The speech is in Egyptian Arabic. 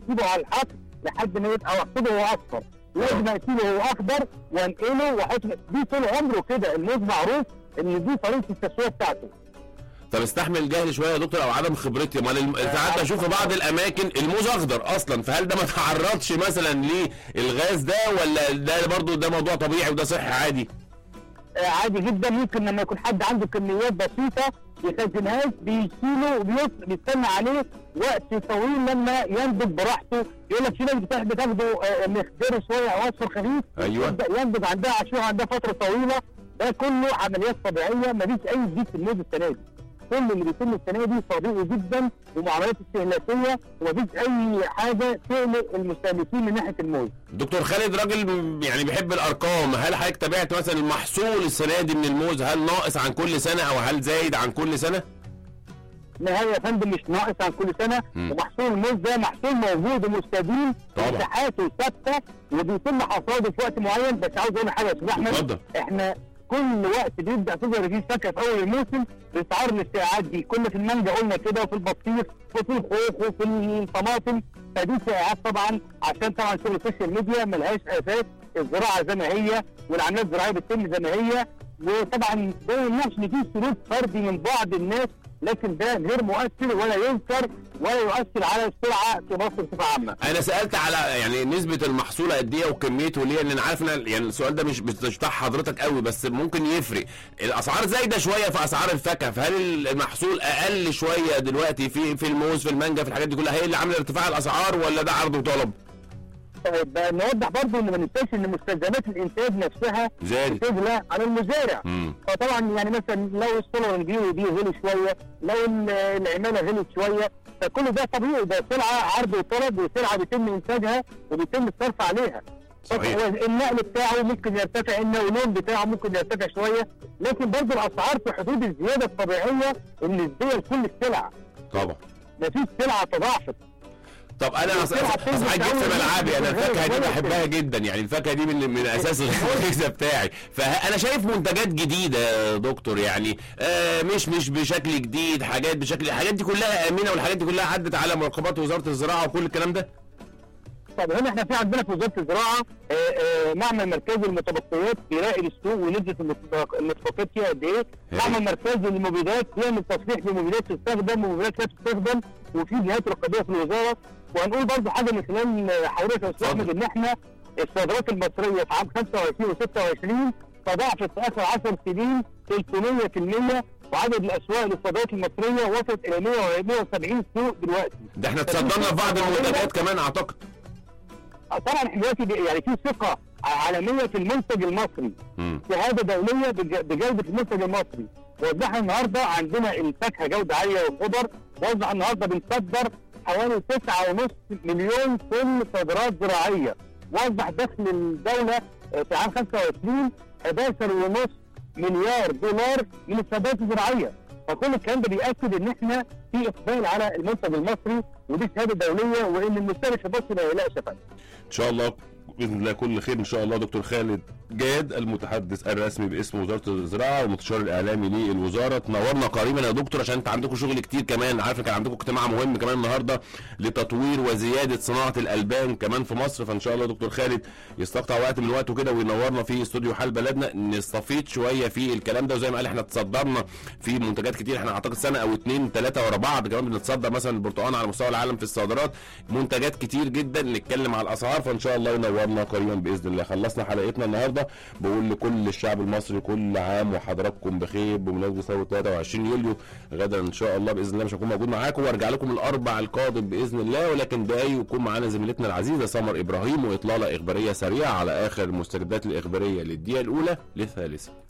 اسيبه على الحق لحد ما يبقى واخده هو اصفر لازم اسيبه هو اخضر وانقله واحط دي طول عمره كده الموز معروف ان دي طريقه التسويه بتاعته طب استحمل جهل شويه يا دكتور او عدم خبرتي امال الم- ساعات بشوف في بعض الاماكن الموز اخضر اصلا فهل ده ما تعرضش مثلا للغاز ده ولا ده برضو ده موضوع طبيعي وده صحي عادي آه، عادي جدا ممكن لما يكون حد عنده كميات بسيطه يخزنهاش بيشيله وبيص- بيستنى عليه وقت طويل لما ينضج براحته يقول لك في ناس بتاخد بتاخده آه، مخدر شويه او اصفر خفيف أيوة. يبدا ينضج عندها عشوه عندها فتره طويله ده كله عمليات طبيعيه مفيش اي جديد في الموز السنه دي كل اللي بيتم السنه دي طبيعي جدا ومعاملات استهلاكيه ومفيش اي حاجه تقلق المستهلكين من ناحيه الموز دكتور خالد راجل م- يعني بيحب الارقام هل حضرتك تابعت مثلا المحصول السنه دي من الموز هل ناقص عن كل سنه او هل زايد عن كل سنه نهاية يا فندم مش ناقص عن كل سنه مم. ومحصول الموز ده محصول موجود ومستديم طبعا. مساحاته ثابته وبيتم حصاده في وقت معين بس عاوز اقول حاجه يا استاذ احمد اتفضل. احنا كل وقت بيبدا تظهر فيه فاكهه في اول الموسم باسعار الاستيعاب دي كنا في المانجا قلنا كده وفي البطيخ وفي الخوخ وفي الطماطم فدي استيعاب طبعا عشان طبعا شغل السوشيال ميديا ملهاش اساس الزراعه زي ما هي والعمليات الزراعيه بتتم زي ما هي وطبعا ده ما يمنعش ان في سلوك فردي من بعض الناس لكن ده غير مؤثر ولا ينكر ولا يؤثر على السلعه في مصر بصفه عامه. انا سالت على يعني نسبه المحصول قد ايه وكميته ليه لان انا عارف ان يعني السؤال ده مش مش بتاع حضرتك قوي بس ممكن يفرق الاسعار زايده شويه في اسعار الفاكهه فهل المحصول اقل شويه دلوقتي في في الموز في المانجا في الحاجات دي كلها هي اللي عامله ارتفاع الاسعار ولا ده عرض وطلب طيب نوضح برضه ان ما ننساش ان مستلزمات الانتاج نفسها زاد بتغلى على المزارع. امم فطبعا يعني مثلا لو السولار البيو دي غلي شويه لو ال- العماله غلت شويه فكل ده طبيعي ده سلعه عرض وطلب وسلعه بيتم انتاجها وبيتم الصرف عليها صحيح. هو النقل بتاعه ممكن يرتفع النقلون بتاعه ممكن يرتفع شويه لكن برضه الاسعار في حدود الزياده الطبيعيه النسبيه لكل السلع طبعا مفيش سلعه تضاعفت طب انا أص- بتلعب أص- اصل جيت في ملعبي انا الفاكهه دي بحبها جدا يعني الفاكهه دي من من اساس الغذاء بتاعي فانا شايف منتجات جديده يا دكتور يعني آه مش مش بشكل جديد حاجات بشكل الحاجات دي كلها امنه والحاجات دي كلها عدت على مراقبات وزاره الزراعه وكل الكلام ده طب هنا احنا في عندنا في وزاره الزراعه آه، آه، معمل مركزي للمتبقيات بيراقب السوق ونسبه المتبق- المتبقيات فيها قد ايه؟ هي. معمل مركزي للمبيدات بيعمل تصحيح لمبيدات تستخدم ومبيدات لا تستخدم وفي جهات رقابيه في الوزاره وهنقول برضه حاجه من خلال آه، حضرتك يا استاذ اتفضل. احمد ان احنا الصادرات المصريه في عام 25 و26 تضاعفت في اخر 10 سنين 300% وعدد الاسواق للصادرات المصريه وصلت الى 170 سوق دلوقتي. ده احنا تصدرنا في بعض المنتجات كمان اعتقد طبعا احنا دلوقتي بي- يعني في ثقه عالميه في المنتج المصري مم. شهاده دوليه بج- بجوده المنتج المصري وضحنا النهارده عندنا الفاكهه جوده عاليه والخضر وضح النهارده بنصدر حوالي 9.5 مليون طن صادرات زراعيه وضح دخل الدوله آه، في عام 25 11.5 مليار دولار من الصادرات الزراعيه فكل الكلام ده بيأكد ان احنا في اقبال على المنتج المصري ودي شهاده دوليه وان المستهلك المصري ما يقلقش يا فندم ان شاء الله باذن الله كل خير ان شاء الله دكتور خالد جاد المتحدث الرسمي باسم وزاره الزراعه والمستشار الاعلامي للوزاره تنورنا قريبا يا دكتور عشان انت عندكم شغل كتير كمان عارف إن كان عندكم اجتماع مهم كمان النهارده لتطوير وزياده صناعه الالبان كمان في مصر فان شاء الله دكتور خالد يستقطع وقت من وقته كده وينورنا في استوديو حال بلدنا نستفيد شويه في الكلام ده وزي ما قال احنا تصدرنا في منتجات كتير احنا اعتقد سنه او اتنين ثلاثه ورا بعض كمان بنتصدر مثلا البرتقال على مستوى العالم في الصادرات منتجات كتير جدا نتكلم على الاسعار فان شاء الله ينورنا قريبا باذن الله خلصنا حلقتنا النهارده بقول لكل الشعب المصري كل عام وحضراتكم بخير بمناسبه ثوره 23 يوليو غدا ان شاء الله باذن الله مش هكون موجود معاكم وارجع لكم الاربع القادم باذن الله ولكن دقايق يكون معانا زميلتنا العزيزه سمر ابراهيم واطلاله اخباريه سريعه على اخر المستجدات الاخباريه للدقيقه الاولى للثالثه